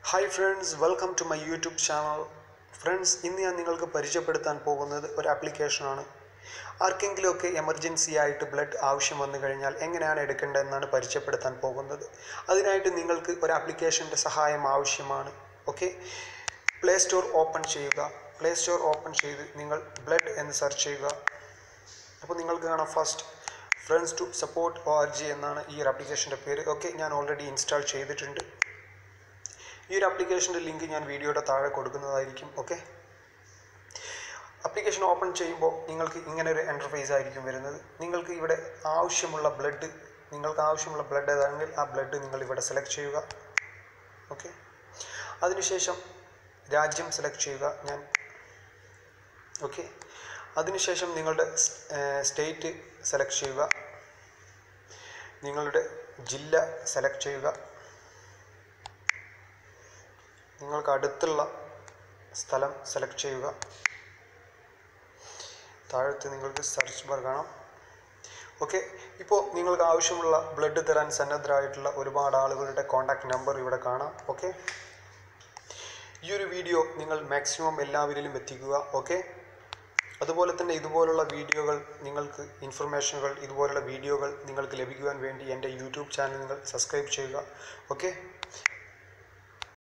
hi friends welcome to my YouTube channel friends ഇന്ന് ഞാൻ നിങ്ങൾക്ക് പരിചയപ്പെടുത്താൻ പോകുന്നത് ഒരു ആപ്ലിക്കേഷനാണ് ആർക്കെങ്കിലുമൊക്കെ എമർജൻസി ആയിട്ട് ബ്ലഡ് ആവശ്യം വന്നു കഴിഞ്ഞാൽ എങ്ങനെയാണ് എടുക്കേണ്ടതെന്നാണ് പരിചയപ്പെടുത്താൻ പോകുന്നത് അതിനായിട്ട് നിങ്ങൾക്ക് ഒരു ആപ്ലിക്കേഷൻ്റെ സഹായം ആവശ്യമാണ് ഓക്കെ പ്ലേ സ്റ്റോർ ഓപ്പൺ ചെയ്യുക പ്ലേ സ്റ്റോർ ഓപ്പൺ ചെയ്ത് നിങ്ങൾ ബ്ലഡ് എന്ന് സെർച്ച് ചെയ്യുക അപ്പോൾ നിങ്ങൾക്ക് കാണാം first friends to support O R G എന്നാണ് ഈ ഒരു ആപ്ലിക്കേഷൻ്റെ പേര് ഓക്കെ ഞാൻ ഓൾറെഡി ഇൻസ്റ്റാൾ ചെയ്തിട്ടുണ്ട് ഈ ഒരു ആപ്ലിക്കേഷൻ്റെ ലിങ്ക് ഞാൻ വീഡിയോയുടെ താഴെ കൊടുക്കുന്നതായിരിക്കും ഓക്കെ ആപ്ലിക്കേഷൻ ഓപ്പൺ ചെയ്യുമ്പോൾ നിങ്ങൾക്ക് ഇങ്ങനെ ഒരു എൻ്റർഫേസ് ആയിരിക്കും വരുന്നത് നിങ്ങൾക്ക് ഇവിടെ ആവശ്യമുള്ള ബ്ലഡ് നിങ്ങൾക്ക് ആവശ്യമുള്ള ബ്ലഡ് ഏതാണെങ്കിൽ ആ ബ്ലഡ് നിങ്ങൾ ഇവിടെ സെലക്ട് ചെയ്യുക ഓക്കെ അതിനുശേഷം രാജ്യം സെലക്ട് ചെയ്യുക ഞാൻ ഓക്കെ അതിനുശേഷം നിങ്ങളുടെ സ്റ്റേറ്റ് സെലക്ട് ചെയ്യുക നിങ്ങളുടെ ജില്ല സെലക്ട് ചെയ്യുക നിങ്ങൾക്ക് അടുത്തുള്ള സ്ഥലം സെലക്ട് ചെയ്യുക താഴത്ത് നിങ്ങൾക്ക് സെർച്ച് ബാർ കാണാം ഓക്കെ ഇപ്പോൾ നിങ്ങൾക്ക് ആവശ്യമുള്ള ബ്ലഡ് തരാൻ സന്നദ്ധരായിട്ടുള്ള ഒരുപാട് ആളുകളുടെ കോൺടാക്റ്റ് നമ്പർ ഇവിടെ കാണാം ഓക്കെ ഈ ഒരു വീഡിയോ നിങ്ങൾ മാക്സിമം എല്ലാവരിലും എത്തിക്കുക ഓക്കെ അതുപോലെ തന്നെ ഇതുപോലുള്ള വീഡിയോകൾ നിങ്ങൾക്ക് ഇൻഫർമേഷനുകൾ ഇതുപോലുള്ള വീഡിയോകൾ നിങ്ങൾക്ക് ലഭിക്കുവാൻ വേണ്ടി എൻ്റെ യൂട്യൂബ് ചാനൽ നിങ്ങൾ സബ്സ്ക്രൈബ് ചെയ്യുക ഓക്കെ